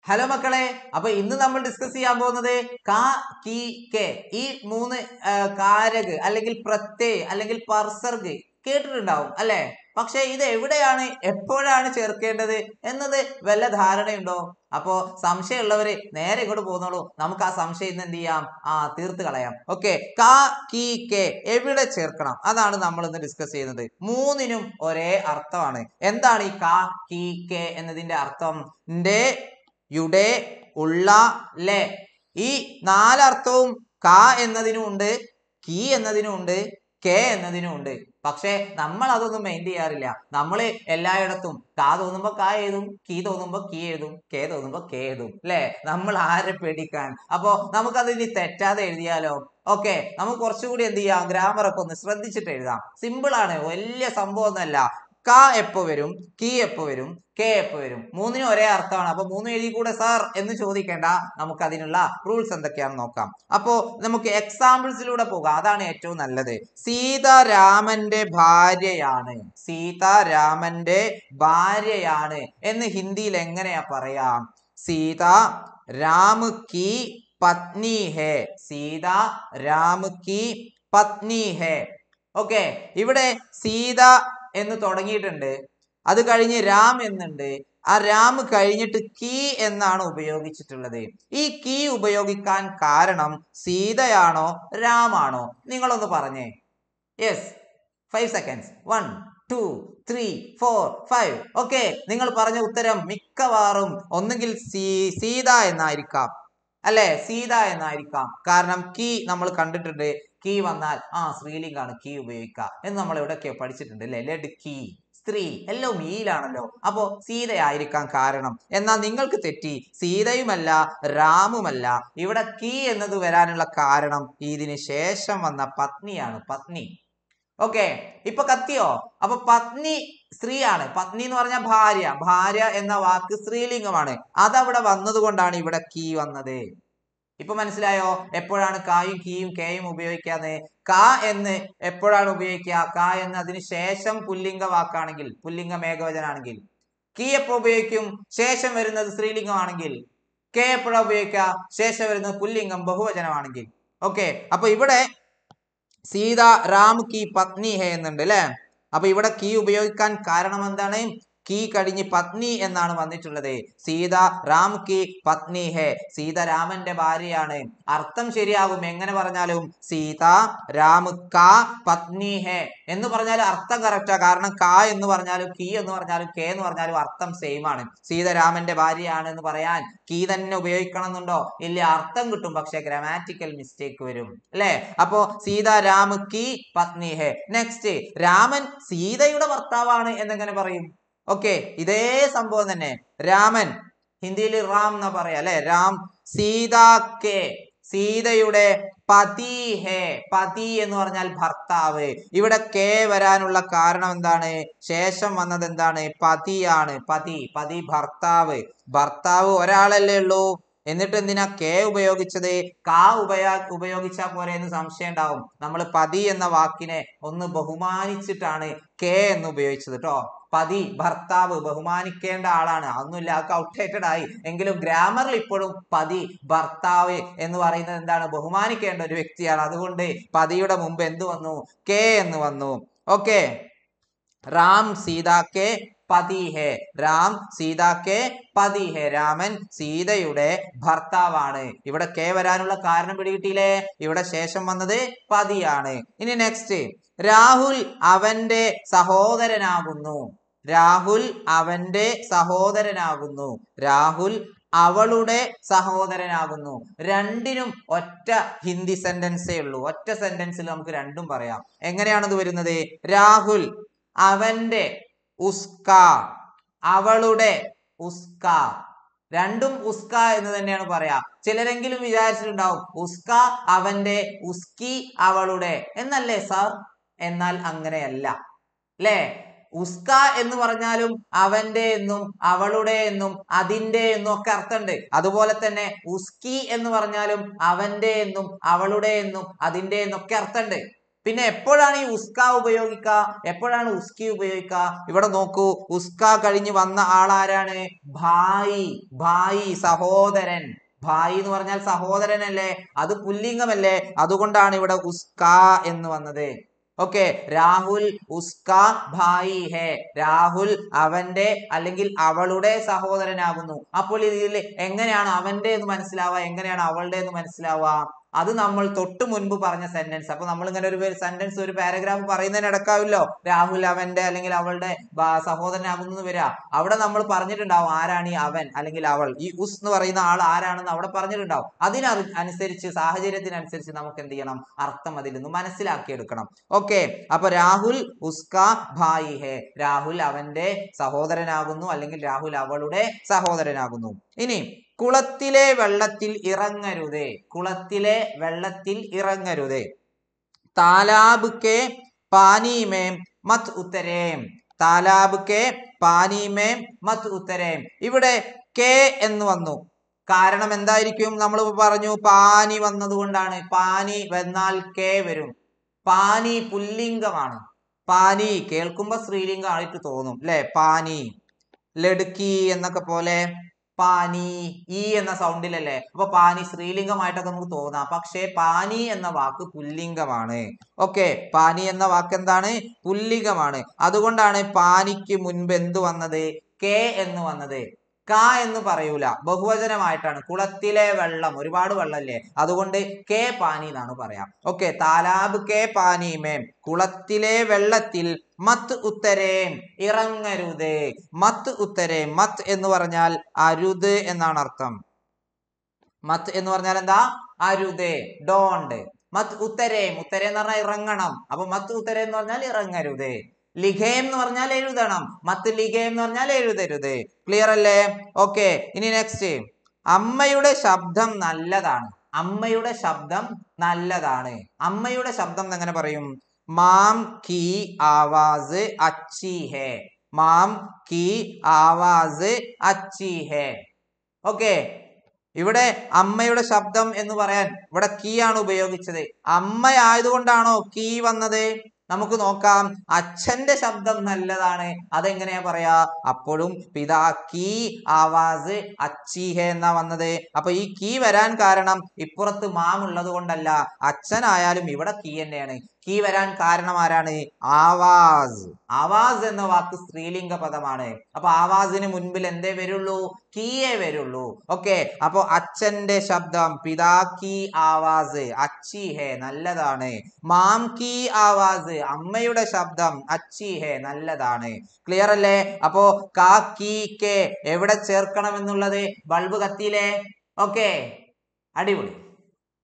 hello മക്കളെ അപ്പൊ ഇന്ന് നമ്മൾ ഡിസ്കസ് ചെയ്യാൻ പോകുന്നത് കാ കി കെ ഈ മൂന്ന് ആ, കാരക് അല്ലെങ്കിൽ പ്രത്യയ് അല്ലെങ്കിൽ പർസർഗ് കേട്ടിട്ടുണ്ടാവും അല്ലെ പക്ഷെ ഇത് എവിടെയാണ് എപ്പോഴാണ് ചേർക്കേണ്ടത് എന്നത് വല്ല ധാരണയുണ്ടോ അപ്പോ സംശയമുള്ളവര് നേരെ ഇങ്ങോട്ട് പോന്നോളൂ നമുക്ക് ആ സംശയം ഇന്ന് എന്ത് ചെയ്യാം ആ തീർത്ത് കളയാം ഓക്കെ കാ കി കെ എവിടെ ചേർക്കണം അതാണ് നമ്മൾ ഇന്ന് ഡിസ്കസ് ചെയ്യുന്നത് മൂന്നിനും ഒരേ അർത്ഥമാണ് എന്താണ് ഈ കാ കി കെ എന്നതിന്റെ അർത്ഥം ന്റെ യുടെ ഉള്ള ലെ ഈ നാലർത്ഥവും ക എന്നതിനും ഉണ്ട് കി എന്നതിനും ഉണ്ട് കെ എന്നതിനും ഉണ്ട് പക്ഷെ നമ്മൾ അതൊന്നും മെയിൻ ചെയ്യാറില്ല നമ്മൾ എല്ലായിടത്തും കാ തോന്നുമ്പോ കാ എഴുതും കീ തോന്നുമ്പോ കീ എഴുതും കെ തോന്നുമ്പോ കെ എഴുതും അല്ലെ നമ്മൾ ആരെ പേടിക്കാൻ അപ്പോ നമുക്കത് ഇനി തെറ്റാതെ എഴുതിയാലോ ഓക്കെ നമുക്ക് കുറച്ചുകൂടി എന്ത് ചെയ്യാം ഗ്രാമർ ഒക്കെ ഒന്ന് ശ്രദ്ധിച്ചിട്ട് എഴുതാം സിമ്പിൾ ആണ് വലിയ സംഭവം ഒന്നല്ല ക എപ്പോ വരും കീ എപ്പോ വരും കെ എപ്പോ വരും മൂന്നിനും ഒരേ അർത്ഥമാണ് അപ്പൊ മൂന്നും എഴുതി കൂടെ സാർ എന്ന് ചോദിക്കേണ്ട നമുക്ക് അതിനുള്ള റൂൾസ് എന്തൊക്കെയാണെന്ന് നോക്കാം അപ്പോ നമുക്ക് എക്സാമ്പിൾസിലൂടെ പോകാം അതാണ് ഏറ്റവും നല്ലത് സീത രാമന്റെ ഭാര്യയാണ് സീത രാമന്റെ ഭാര്യയാണ് എന്ന് ഹിന്ദിയിൽ എങ്ങനെയാ പറയാം സീത രാം കി പത്നി ഹേ സീത രാം കി പത്നി ഹേ ഓക്കെ ഇവിടെ സീത എന്ന് തുടങ്ങിയിട്ടുണ്ട് അത് കഴിഞ്ഞ് രാം എന്നുണ്ട് ആ രാം കഴിഞ്ഞിട്ട് കീ എന്നാണ് ഉപയോഗിച്ചിട്ടുള്ളത് ഈ കീ ഉപയോഗിക്കാൻ കാരണം സീതയാണോ രാമാണോ നിങ്ങളൊന്ന് പറഞ്ഞേ yes five seconds one two three four five okay നിങ്ങൾ പറഞ്ഞ ഉത്തരം മിക്കവാറും ഒന്നുകിൽ സീ സീത എന്നായിരിക്കാം അല്ലെ സീത എന്നായിരിക്കാം കാരണം കീ നമ്മൾ കണ്ടിട്ടുണ്ട് കീ വന്നാൽ ആ സ്ത്രീലിംഗാണ് കീ ഉപയോഗിക്കുക എന്ന് നമ്മൾ എവിടെയൊക്കെ പഠിച്ചിട്ടുണ്ട് അല്ലെ ലെഡ് കീ സ്ത്രീ എല്ലാം മീലാണല്ലോ അപ്പോ സീതയായിരിക്കാം കാരണം എന്നാൽ നിങ്ങൾക്ക് തെറ്റി സീതയുമല്ല രാമുമല്ല ഇവിടെ കീ എന്നത് വരാനുള്ള കാരണം ഇതിന് ശേഷം വന്ന പത്നിയാണ് പത്നി ഓക്കെ ഇപ്പൊ കത്തിയോ അപ്പൊ പത്നി സ്ത്രീയാണ് പത്നി എന്ന് പറഞ്ഞാൽ ഭാര്യ ഭാര്യ എന്ന വാക്ക് സ്ത്രീലിംഗമാണ് അതവിടെ വന്നതുകൊണ്ടാണ് ഇവിടെ കീ വന്നത് ഇപ്പൊ മനസ്സിലായോ എപ്പോഴാണ് കായും കീയും കേയും ഉപയോഗിക്കാന്ന് കാ എന്ന് എപ്പോഴാണ് ഉപയോഗിക്കുക കാ എന്ന് അതിന് ശേഷം പുല്ലിംഗ വാക്കാണെങ്കിൽ പുല്ലിംഗ മേഘവചനാണെങ്കിൽ കീ എപ്പോ ഉപയോഗിക്കും ശേഷം വരുന്നത് സ്ത്രീലിംഗമാണെങ്കിൽ കെ എപ്പോഴാ ഉപയോഗിക്കുക ശേഷം വരുന്നത് പുല്ലിംഗം ബഹുവചനമാണെങ്കിൽ ഓക്കെ അപ്പൊ ഇവിടെ സീത രാം കി പത്നി ഹേ എന്നുണ്ട് അല്ലെ അപ്പൊ ഇവിടെ കീ ഉപയോഗിക്കാൻ കാരണം എന്താണ് കീ കഴിഞ്ഞ് പത്നി എന്നാണ് വന്നിട്ടുള്ളത് സീത രാം കി പത്നി ഹേ സീത രാമന്റെ ഭാര്യയാണ് അർത്ഥം ശരിയാകും എങ്ങനെ പറഞ്ഞാലും സീത രാം ക പത്നി ഹേ എന്ന് പറഞ്ഞാൽ അർത്ഥം കറക്റ്റാ കാരണം ക എന്ന് പറഞ്ഞാലും കീ എന്ന് പറഞ്ഞാലും കെ എന്ന് പറഞ്ഞാലും അർത്ഥം സെയിം ആണ് സീത രാമന്റെ ഭാര്യയാണ് എന്ന് പറയാൻ കീ തന്നെ ഉപയോഗിക്കണം എന്നുണ്ടോ ഇല്ല അർത്ഥം കിട്ടും പക്ഷെ ഗ്രാമാറ്റിക്കൽ മിസ്റ്റേക്ക് വരും അല്ലെ അപ്പോ സീത രാം കി പത്നി ഹേ നെക്സ്റ്റ് രാമൻ സീതയുടെ ഭർത്താവാണ് എന്നെങ്ങനെ പറയും ഓക്കെ ഇതേ സംഭവം തന്നെ രാമൻ ഹിന്ദിയിൽ റാം എന്നാ പറയാ അല്ലെ രാം സീത കെ സീതയുടെ പതി ഹേ പതി എന്ന് പറഞ്ഞാൽ ഭർത്താവ് ഇവിടെ കെ വരാനുള്ള കാരണം എന്താണ് ശേഷം വന്നത് എന്താണ് പതിയാണ് പതി പതി ഭർത്താവ് ഭർത്താവ് ഒരാളല്ലേ ഉള്ളൂ എന്നിട്ട് എന്തിനാ കെ ഉപയോഗിച്ചത് കാ ഉപയോ ഉപയോഗിച്ചാൽ പോരെ എന്ന് സംശയം ഉണ്ടാവും നമ്മൾ പതി എന്ന വാക്കിനെ ഒന്ന് ബഹുമാനിച്ചിട്ടാണ് കെ എന്ന് ഉപയോഗിച്ചത് കേട്ടോ പതി ഭർത്താവ് ബഹുമാനിക്കേണ്ട ആളാണ് അതൊന്നുമില്ല അതൊക്കെ ഔട്ട്ഡേറ്റഡ് ആയി എങ്കിലും ഗ്രാമറിൽ ഇപ്പോഴും പതി ഭർത്താവ് എന്ന് പറയുന്നത് എന്താണ് ബഹുമാനിക്കേണ്ട ഒരു വ്യക്തിയാണ് അതുകൊണ്ട് പതിയുടെ മുമ്പ് എന്ത് വന്നു കെ എന്ന് വന്നു ഓക്കെ റാം സീത കെ പതി ഹേ രാം സീത കെ പതി ഹേ രാമൻ സീതയുടെ ഭർത്താവാണ് ഇവിടെ കെ വരാനുള്ള കാരണം പിടികിട്ടിയില്ലേ ഇവിടെ ശേഷം വന്നത് പതിയാണ് ഇനി നെക്സ്റ്റ് രാഹുൽ അവന്റെ സഹോദരനാകുന്നു രാഹുൽ അവന്റെ സഹോദരനാകുന്നു രാഹുൽ അവളുടെ സഹോദരനാകുന്നു രണ്ടിനും ഒറ്റ ഹിന്ദി സെന്റൻസേ ഉള്ളൂ ഒറ്റ സെന്റൻസിൽ നമുക്ക് രണ്ടും പറയാം എങ്ങനെയാണത് വരുന്നത് രാഹുൽ അവന്റെ ഉസ്ക അവളുടെ ഉസ്ക രണ്ടും ഉസ്ക എന്ന് തന്നെയാണ് പറയാ ചിലരെങ്കിലും വിചാരിച്ചിട്ടുണ്ടാവും ഉസ്ക അവന്റെ ഉസ്കി അവളുടെ എന്നല്ലേ സാർ എന്നാൽ അങ്ങനെയല്ല അല്ലേ ഉസ്ക എന്ന് പറഞ്ഞാലും അവന്റെ എന്നും അവളുടെ എന്നും അതിന്റെ എന്നും ഒക്കെ അർത്ഥമുണ്ട് അതുപോലെ തന്നെ ഉസ്കി എന്ന് പറഞ്ഞാലും അവന്റെ എന്നും അവളുടെ എന്നും അതിന്റെ എന്നൊക്കെ അർത്ഥമുണ്ട് പിന്നെ എപ്പോഴാണ് ഈ ഉസ്ക ഉപയോഗിക്കുക എപ്പോഴാണ് ഉസ്കി ഉപയോഗിക്കുക ഇവിടെ നോക്കൂ ഉസ്ക കഴിഞ്ഞ് വന്ന ആളാരാണ് ഭായി ഭായി സഹോദരൻ ഭായി എന്ന് പറഞ്ഞാൽ സഹോദരനല്ലേ അത് പുല്ലിംഗമല്ലേ അതുകൊണ്ടാണ് ഇവിടെ ഉസ്ക എന്ന് വന്നത് ഓക്കെ രാഹുൽ ഉസ്ക ഭായി ഹേ രാഹുൽ അവന്റെ അല്ലെങ്കിൽ അവളുടെ സഹോദരനാകുന്നു അപ്പോൾ ഇതിൽ എങ്ങനെയാണ് അവന്റെ എന്ന് മനസ്സിലാവുക എങ്ങനെയാണ് അവളുടെ എന്ന് മനസ്സിലാവുക അത് നമ്മൾ തൊട്ട് മുൻപ് പറഞ്ഞ സെന്റൻസ് അപ്പൊ നമ്മൾ ഇങ്ങനെ ഒരു സെന്റൻസ് ഒരു പാരഗ്രാഫ് പറയുന്നതിന് ഇടക്കാവില്ലോ രാഹുൽ അവന്റെ അല്ലെങ്കിൽ അവളുടെ ബ- സഹോദരനാകുന്നു വരിക അവിടെ നമ്മൾ പറഞ്ഞിട്ടുണ്ടാവും ആരാണ് ഈ അവൻ അല്ലെങ്കിൽ അവൾ ഈ ഉസ് എന്ന് പറയുന്ന ആൾ ആരാണെന്ന് അവിടെ പറഞ്ഞിട്ടുണ്ടാവും അതിന് അനുസരിച്ച് സാഹചര്യത്തിനനുസരിച്ച് നമുക്ക് എന്ത് ചെയ്യണം അർത്ഥം അതിൽ നിന്ന് മനസ്സിലാക്കിയെടുക്കണം ഓക്കെ അപ്പൊ രാഹുൽ ഉസ്ക ഭായി ഹേ രാഹുൽ അവന്റെ സഹോദരനാകുന്നു അല്ലെങ്കിൽ രാഹുൽ അവളുടെ സഹോദരനാകുന്നു ഇനി കുളത്തിലെ വെള്ളത്തിൽ ഇറങ്ങരുതേ കുളത്തിലെ വെള്ളത്തിൽ ഇറങ്ങരുതേ താലാബ് കെ പാനീമേം മത് ഉത്തരേം താലാബ് കെ പാനീമേം മത് ഉത്തരേം ഇവിടെ കെ എന്ന് വന്നു കാരണം എന്തായിരിക്കും നമ്മൾ പറഞ്ഞു പാനി വന്നതുകൊണ്ടാണ് പാനി വന്നാൽ കെ വരും പാനി പുല്ലിംഗമാണ് പാനി കേൾക്കുമ്പോ സ്ത്രീലിംഗമായിട്ട് തോന്നും അല്ലെ പാനി ലടുക്കി എന്നൊക്കെ പോലെ പാനി ഈ എന്ന സൗണ്ടിലല്ലേ അപ്പൊ പാനി സ്ത്രീലിംഗമായിട്ടൊക്കെ നമുക്ക് തോന്നാം പക്ഷേ പാനി എന്ന വാക്ക് പുല്ലിംഗമാണ് ഓക്കെ പാനി എന്ന വാക്ക് എന്താണ് പുല്ലിംഗമാണ് അതുകൊണ്ടാണ് പാനിക്ക് മുൻപ് എന്ത് വന്നത് കെ എന്ന് വന്നത് ക എന്ന് പറയൂല ബഹുവചനമായിട്ടാണ് കുളത്തിലെ വെള്ളം ഒരുപാട് വെള്ളമല്ലേ അതുകൊണ്ട് കെ പാനി എന്നാണ് പറയാം ഓക്കെ താലാബ് കെ പാനിമേം കുളത്തിലെ വെള്ളത്തിൽ മത്ത് ഉത്തരേം ഇറങ്ങരുത് മത്ത് ഉത്തരേം മത്ത് എന്ന് പറഞ്ഞാൽ അരുത് എന്നാണ് അർത്ഥം മത്ത് എന്ന് പറഞ്ഞാൽ എന്താ അരുത് ഡോണ്ട് മത്ത് ഉത്തരേം ഉത്തരേ എന്ന് പറഞ്ഞാൽ ഇറങ്ങണം അപ്പൊ മത്ത് ഉത്തരേ എന്ന് പറഞ്ഞാൽ ഇറങ്ങരുത് ലിഖേം എന്ന് പറഞ്ഞാൽ എഴുതണം മത്ത് ലിഖേം എന്ന് പറഞ്ഞാൽ എഴുതരുത് ക്ലിയർ അല്ലേ ഓക്കെ ഇനി നെക്സ്റ്റ് അമ്മയുടെ ശബ്ദം നല്ലതാണ് അമ്മയുടെ ശബ്ദം നല്ലതാണ് അമ്മയുടെ ശബ്ദം എങ്ങനെ പറയും മാം കി ആവാസ് അച്ചി ഹേ മാം കി ആവാസ് അച്ചി ഹേ ഓക്കെ ഇവിടെ അമ്മയുടെ ശബ്ദം എന്ന് പറയാൻ ഇവിടെ കീ ആണ് ഉപയോഗിച്ചത് അമ്മ ആയതുകൊണ്ടാണോ കീ വന്നത് നമുക്ക് നോക്കാം അച്ഛന്റെ ശബ്ദം നല്ലതാണ് അതെങ്ങനെയാ പറയാ അപ്പോഴും പിതാ കീ ആവാസ് അച്ചീഹ എന്നാ വന്നത് അപ്പൊ ഈ കീ വരാൻ കാരണം ഇപ്പുറത്ത് മാം ഉള്ളത് കൊണ്ടല്ല അച്ഛനായാലും ഇവിടെ കീ തന്നെയാണ് കീ വരാൻ കാരണം ആരാണ് ആവാസ് ആവാസ് എന്ന വാക്ക് സ്ത്രീലിംഗ പദമാണ് അപ്പൊ ആവാസിന് മുൻപിൽ എന്തേ വരുള്ളൂ കീയേ വരുള്ളൂ ഓക്കെ അപ്പൊ അച്ഛന്റെ ശബ്ദം പിതാ കീ ആവാസ് അച്ചി ഹേ നല്ലതാണ് മാം കീ ആവാസ് അമ്മയുടെ ശബ്ദം അച്ചി ഹേ നല്ലതാണ് ക്ലിയർ അല്ലേ അപ്പോ കാ കീ കെ എവിടെ ചേർക്കണം എന്നുള്ളത് ബൾബ് കത്തിയില്ലേ ഓക്കെ അടിപൊളി